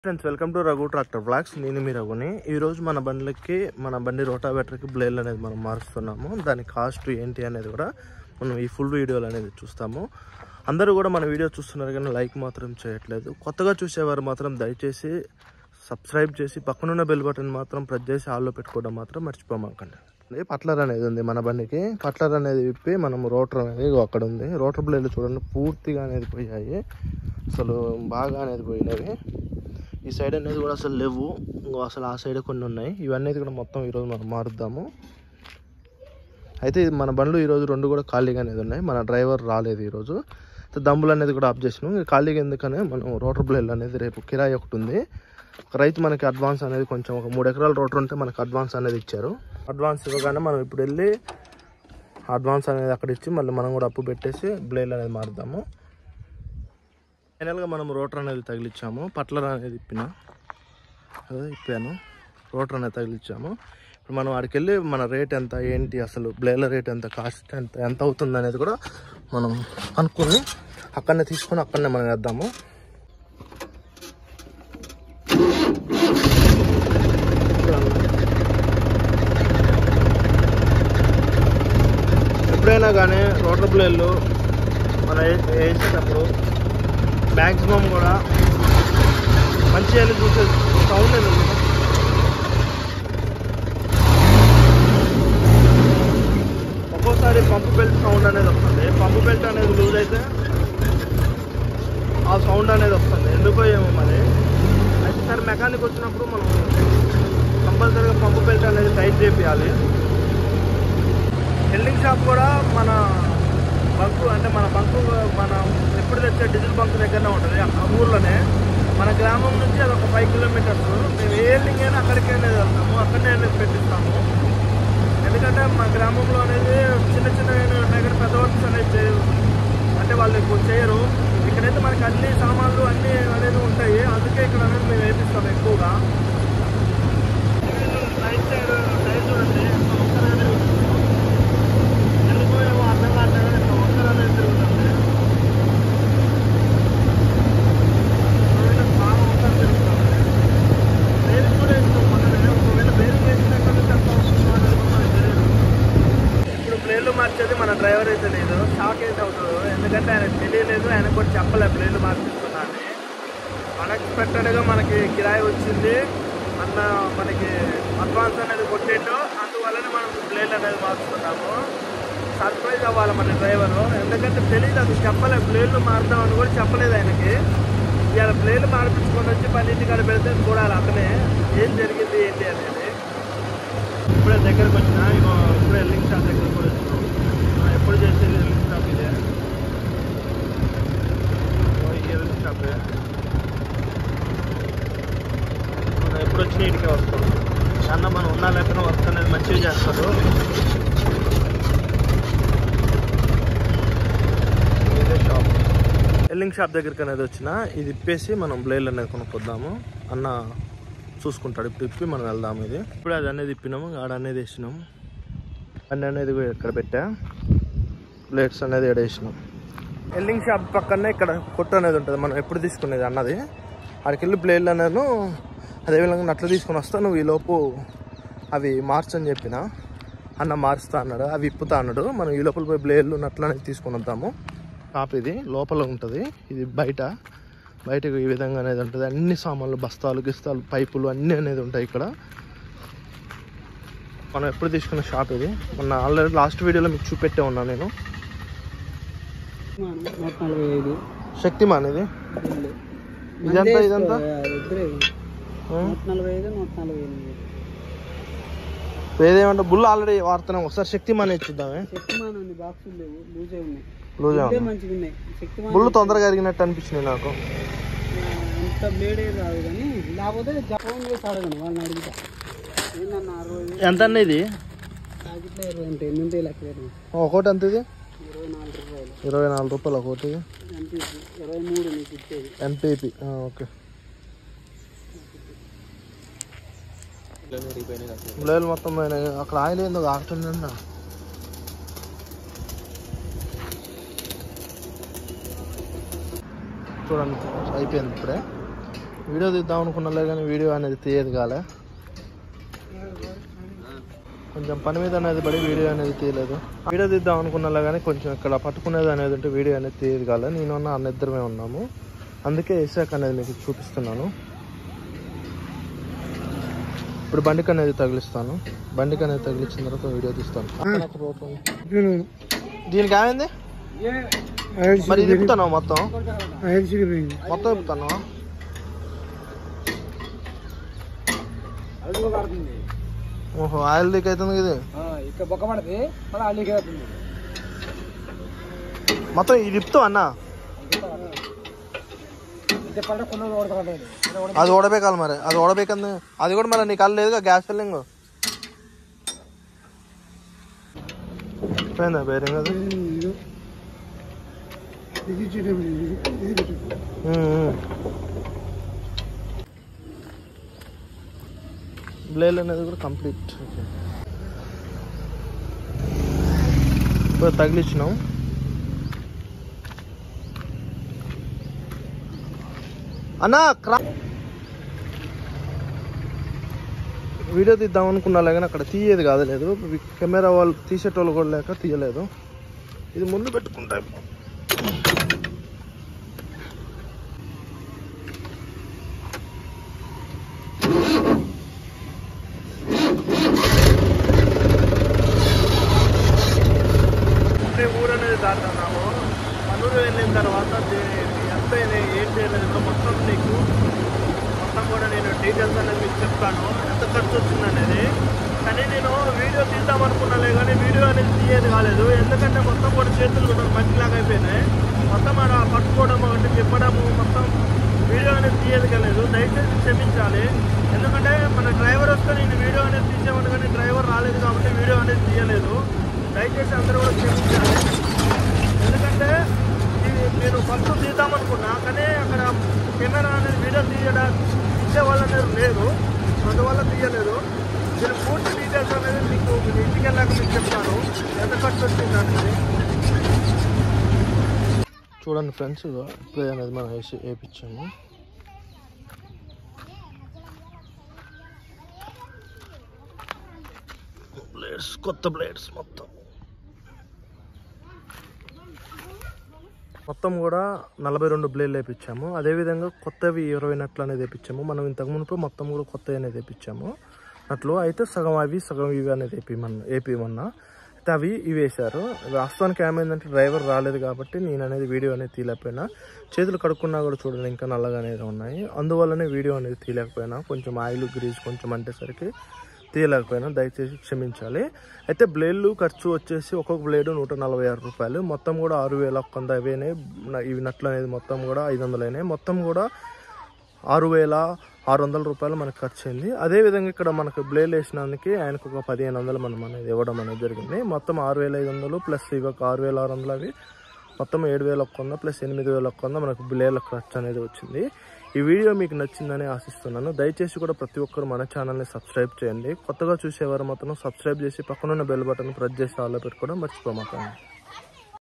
Friends welcome to Raghu tractor blogs నేను మీ రఘుని ఈరోజు మన బండ్లకి మన బండి రోటావేటర్కి బ్లేడ్ అనేది మనం మారుస్తున్నాము దాని కాస్ట్ ఏంటి అనేది కూడా మనం ఈ ఫుల్ వీడియోలు అనేది చూస్తాము అందరూ కూడా మన వీడియో చూస్తున్నారు కానీ లైక్ మాత్రం చేయట్లేదు కొత్తగా చూసేవారు మాత్రం దయచేసి సబ్స్క్రైబ్ చేసి పక్కనున్న బెల్ బటన్ మాత్రం ప్రెస్ చేసి ఆల్లో పెట్టుకోవడం మాత్రం మర్చిపోమాకండి ఇది పట్లర్ అనేది ఉంది మన బండికి పట్లర్ అనేది విప్పి మనం రోటర్ అనేది ఇగో అక్కడ ఉంది రోటర్ బ్లేడ్లు చూడండి పూర్తిగా అనేది పోయాయి అసలు బాగా అనేది పోయినవి ఈ సైడ్ అనేది కూడా అసలు లేవు ఇంకో అసలు ఆ సైడ్ కొన్ని ఉన్నాయి ఇవన్నీ కూడా మొత్తం ఈరోజు మనం మారుద్దాము అయితే ఇది మన బండ్లు ఈరోజు రెండు కూడా ఖాళీగా అనేది ఉన్నాయి మన డ్రైవర్ రాలేదు ఈరోజు అయితే దమ్ములు అనేది కూడా ఆఫ్ చేసినాం ఇంకా ఖాళీగా ఎందుకనే మనం రోటర్ బ్లేడ్ అనేది రేపు కిరాయి ఒకటి ఉంది ఒక రైతు మనకి అడ్వాన్స్ అనేది కొంచెం ఒక మూడు ఎకరాల రోటర్ ఉంటే మనకి అడ్వాన్స్ అనేది ఇచ్చారు అడ్వాన్స్ ఇవ్వగానే మనం ఇప్పుడు వెళ్ళి అడ్వాన్స్ అనేది అక్కడ ఇచ్చి మళ్ళీ మనం కూడా అప్పు పెట్టేసి బ్లేడ్ అనేది మారుద్దాము ఫైనల్గా మనం రోటర్ అనేది తగిలిచ్చాము పట్లర్ అనేది ఇప్పిన అదే ఇప్పాను రోటర్ అనేది తగిలిచ్చాము ఇప్పుడు మనం అక్కడికి వెళ్ళి మన రేట్ ఎంత ఏంటి అసలు బ్లేలర్ రేట్ ఎంత కాస్ట్ ఎంత ఎంత అవుతుంది అనేది కూడా మనం కనుక్కొని అక్కడనే తీసుకొని అక్కడనే మనం వేద్దాము ఎప్పుడైనా కానీ రోటర్ బ్లేడ్లు మనం వే- వేసేటప్పుడు మ్యాక్సిమం కూడా మంచి అని చూసే సౌండ్ అనేది ఉంది. ఒక్కోసారి పంపు బెల్ట్ సౌండ్ అనేది వస్తుంది పంపు బెల్ట్ అనేది లూజ్ అయితే ఆ సౌండ్ అనేది వస్తుంది ఎందుకో ఏమో మరి అయితే సరే మెకానిక్ వచ్చినప్పుడు మనం కంపల్సరీగా పంపు బెల్ట్ అనేది టైట్ చేపియాలి వెల్డింగ్ షాప్ కూడా మన బంకు అంటే మన బంకు మన ఎప్పుడు తెచ్చే డీజిల్ బంక్ దగ్గరనే ఉంటుంది ఆ ఊర్లోనే మన గ్రామం నుంచి అది ఒక ఫైవ్ కిలోమీటర్స్ మేము ఏ వెల్డింగ్ అయినా అక్కడికే అనేది వెళ్తాము అక్కడనే అనేది పెట్టిస్తాము ఎందుకంటే మా గ్రామంలో అనేది చిన్న చిన్న ఉన్నాయి కానీ పెద్ద వర్క్స్ అనేది చేయరు అంటే వాళ్ళు ఎక్కువ చేయరు ఇక్కడైతే మనకి అన్ని సామాన్లు అన్ని అనేది ఉంటాయి అందుకే ఇక్కడ అనేది మేము వేపిస్తాం ఎక్కువగా రైట్ సైడ్ టైర్ చూడండి ఒక్కరు అనేది ఎందుకో ఏమో అర్థం కావట్లేదు కానీ ఇక్కడ ఒక్కరు అనేది తిరుగుతుంది ఒకవేళ బాగా ఒక్కరు తిరుగుతుంది బేరింగ్ కూడా వేస్తాం మొన్ననే ఒకవేళ బేరింగ్ వేసినట్టు ఎంత వస్తుందో అనేది కూడా మనకు తెలియదు ఇప్పుడు ప్లేన్లు మార్చేది మన డ్రైవర్ అయితే లేదు షాక్ అయితే అవుతాడు ఎందుకంటే ఆయనకు తెలియలేదు ఆయన కూడా చెప్పలే ప్లేన్లు మార్పిస్తున్నా అని అన్ఎక్స్పెక్టెడ్గా మనకి కిరాయి వచ్చింది అన్న మనకి అడ్వాన్స్ అనేది కొట్టిండు అందువల్లనే మనం ప్లేన్ అనేది మార్చుకున్నాము సర్ప్రైజ్ అవ్వాలి మన డ్రైవరు ఎందుకంటే తెలియదు అది చెప్పలే ప్లేన్లు మారుతామని కూడా చెప్పలేదు ఆయనకి ఇవాళ ప్లేన్లు మార్పించుకొని వచ్చి పన్నెండు కాడ పెడితే చూడాలి అతనే ఏం జరిగింది ఏంటి అనేది ఇప్పుడే దగ్గరకు వచ్చిన ఇగో ఇప్పుడే ఎల్లింగ్ షాప్ దగ్గరకు కూడా వచ్చినాం ఆ, ఎప్పుడు చేసేది ఎల్లింగ్ షాప్ ఇదే ఇగో ఈ ఎల్లింగ్ షాపే మనం ఎప్పుడు వచ్చినా ఇంటికే వస్తాం అన్న మనం ఉన్నా లేకపోయినా వర్క్ అనేది మంచిగా చేస్తారు ఇదే షాప్ ఎల్లింగ్ షాప్ దగ్గరికి అనేది వచ్చిన ఇది ఇప్పేసి మనం బ్లేడ్ అనేది కొనుక్కొద్దాము అన్న చూసుకుంటాడు ఇప్పుడు ఇప్పి మనం వెళ్దాం ఇది ఇప్పుడు అది అనేది ఇప్పినాము ఆడ అనేది వేసినాం అన్నీ అనేది కూడా ఇక్కడ పెట్టా ప్లేట్స్ అనేది ఇక్కడ వేసినాం ఎల్లింగ్ షాప్ పక్కనే ఇక్కడ కొట్టు అనేది ఉంటుంది మనం ఎప్పుడు తీసుకునేది అన్నది అక్కడికి వెళ్ళి ప్లేట్లు అనేది అదేవిధంగా నట్లు తీసుకొని వస్తా నువ్వు ఈ లోపు అవి మార్చని చెప్పిన అన్న మారుస్తా అన్నాడు అవి ఇప్పుతా అన్నాడు మనం ఈ లోపల పోయి బ్లేడ్లు నట్లు అనేది తీసుకొని వద్దాము షాప్ ఇది లోపల ఉంటుంది ఇది బయట బయటకు ఈ విధంగా అనేది ఉంటుంది అన్ని సామాన్లు బస్తాలు గిస్తాలు పైపులు అన్నీ అనేది ఉంటాయి ఇక్కడ మనం ఎప్పుడు తీసుకున్న షాప్ ఇది మొన్న ఆల్రెడీ లాస్ట్ వీడియోలో మీకు చూపెట్టే ఉన్నా నేను నూట నలభై ఐదు శక్తిమాన్ ఇది ఇదంతా ఇదంతా ఇద్దరే ఆ? నూట నలభై ఐదు నూట నలభై ఎనిమిది ఏదేమంటే బుల్ ఆల్రెడీ వాడుతున్నాం ఒకసారి శక్తిమాన్ ఇచ్చిద్దామే శక్తిమాన్ ఉంది బాక్సులు లేవు లూజే ఉన్నాయి లూజా ఇదే మంచిగా ఉన్నాయి శక్తిమాన్ బుల్ తొందరగా అరిగినట్టు అనిపించింది నాకు ఆ, అంత బ్లేడే రాదు కానీ లేకపోతే ఫోన్ చేసి అడగను వాళ్ళని అడుగుతా ఏందన్న అరవై వేలు ఎంత అన్న ఇది ప్యాకెట్లో ఇరవై ఉంటాయి ఎన్ని ఉంటాయి లెక్క పెట్టు. ఒకటి ఎంత ఇది ఇరవై నాలుగు రూపాయలు ఇరవై నాలుగు రూపాయలు ఒకటి ఎంత ఇది? ఇరవై మూడు నీకు ఇచ్చేది ఎంపీపీ ఓకే బ్లేడ్ మొత్తం పోయినాయి. అక్కడ ఆయిల్ ఏందో ఆగుతుందన్న చూడండి అయిపోయింది ఇప్పుడే వీడియో తీద్దాం అనుకున్నా కానీ వీడియో అనేది తీయదు కాలే కొంచెం పని మీద అనేది పడి వీడియో అనేది తీయలేదు వీడియో తీద్దాం అనుకున్నా కానీ కొంచెం ఇక్కడ పట్టుకునేది అనేది ఉంటే వీడియో అనేది తీయదు కాలే నేను ఉన్న అన్న ఇద్దరమే ఉన్నాము అందుకే వేసాక అనేది మీకు చూపిస్తున్నాను ఇప్పుడు బండికి అనేది తగిలిస్తాను బండికి అనేది తగిలించిన తర్వాత వీడియో తీస్తాను దీనికి ఏమైంది మరి ఇది తిప్పుతాను మొత్తం మొత్తం తిప్పుతాను ఓహో ఆయిల్ లీక్ అవుతుంది ఇది ఇక్కడ బొక్క పడితే మళ్ళీ అల్లికి అవుతుంది మొత్తం ఇది తిప్పుతావు అన్న చెప్పాలంటే కొన్ని ఓడతాడు అది ఓడబేకాలి మరి అది ఓడబేకంది అది కూడా మరి నీ కళ్ళు లేదుగా గ్యాస్ ఫిల్లింగ్ పోయిందా బేరింగ్ అది బ్లేల్ అనేది కూడా కంప్లీట్ ఇప్పుడు తగిలించినాం అన్నా క్రా వీడియో తీద్దాం అనుకున్నా కానీ అక్కడ తీయేది కాదు లేదు కెమెరా వాళ్ళు తీసేటోళ్ళు కూడా లేక తీయలేదు ఇది ముందు పెట్టుకుంటా అంటే ఊరు అనేది దాటున్నాము మనూరు వెళ్ళిన తర్వాత దీ- ఎంత ఇది ఏంటి అనేది కూడా మొత్తం నీకు మొత్తం కూడా నేను డీటెయిల్స్ అనేది మీకు చెప్తాను ఎంత ఖర్చు వచ్చింది అనేది కానీ నేను వీడియో తీద్దాం అనుకున్నాలే కానీ వీడియో అనేది తీయేది కాలేదు ఎందుకంటే మొత్తం కూడా చేతులు కూడా మట్టిలాగా అయిపోయినాయి మొత్తం అలా పట్టుకోవడం అంటే చెప్పడము మొత్తం వీడియో అనేది తీయేది కాలేదు దయచేసి క్షమించాలి ఎందుకంటే మన డ్రైవర్ వస్తే నేను వీడియో అనేది తీసేవాడు కానీ డ్రైవర్ రాలేదు కాబట్టి వీడియో అనేది తీయలేదు దయచేసి అందరూ కూడా క్షమించాలి ఎందుకంటే ఇది నేను ఫస్ట్ తీద్దామనుకున్నా కానీ అక్కడ కెమెరా అనేది వీడియో తీయడా తీసే వాళ్ళు అనేది లేరు అందువల్ల తీయలేదు నేను పూర్తి డీటెయిల్స్ అనేది మీకు మీ ఇంటికి వెళ్ళాక మీకు చెప్తాను ఎంత ఖర్చు వచ్చింది అనేది చూడండి ఫ్రెండ్స్ ఇప్పుడే అనేది మనం వేసి వేయించాము బ్లేడ్స్ కొత్త బ్లేడ్స్ మొత్తం మొత్తం కూడా నలభై రెండు బ్లేడ్లు వేయించాము అదేవిధంగా కొత్తవి ఇరవై నట్లు అనేది వేయించాము మనం ఇంతకు మునుపు మొత్తం కూడా కొత్తవి అనేది వేయించాము నట్లు అయితే సగం అవి సగం ఇవి అనేది వేపిమన్నా వేపిమన్నా అయితే అవి ఇవి వేశారు వాస్తవానికి ఏమైందంటే డ్రైవర్ రాలేదు కాబట్టి నేను అనేది వీడియో అనేది తీయలేకపోయినా చేతులు కడుక్కున్నా కూడా చూడండి ఇంకా నల్లగా అనేది ఉన్నాయి అందువల్లనే వీడియో అనేది తీయలేకపోయినా కొంచెం ఆయిల్ గ్రీజ్ కొంచెం అంటేసరికి తీయలేకపోయినా దయచేసి క్షమించాలి అయితే బ్లేడ్లు ఖర్చు వచ్చేసి ఒక్కొక్క బ్లేడ్ నూట నలభై ఆరు రూపాయలు మొత్తం కూడా ఆరు వేల ఒక్క వంద అవైనాయి న- ఇవి నట్లు అనేది మొత్తం కూడా ఐదు వందలు అయినాయి మొత్తం కూడా ఆరు వేల ఆరు వందల రూపాయలు మనకు ఖర్చు అయింది అదేవిధంగా ఇక్కడ మనకు బ్లేడ్ వేసినందుకు ఆయనకు ఒక పదిహేను వందలు మనం అనేది ఇవ్వడం అనేది జరిగింది మొత్తం ఆరు వేల ఐదు వందలు ప్లస్ ఇవి ఒక ఆరు వేల ఆరు వందలు అవి మొత్తం ఏడు వేల ఒక్క వంద ప్లస్ ఎనిమిది వేల ఒక్క వంద మనకు బ్లేడ్ల ఖర్చు అనేది వచ్చింది ఈ వీడియో మీకు నచ్చిందని ఆశిస్తున్నాను దయచేసి కూడా ప్రతి ఒక్కరు మన ఛానల్ని సబ్స్క్రైబ్ చేయండి కొత్తగా చూసేవారు మాత్రం సబ్స్క్రైబ్ చేసి పక్కనున్న బెల్ బటన్ ప్రెస్ చేసి ఆల్లో పెట్టుకోవడం మర్చిపోమాకండి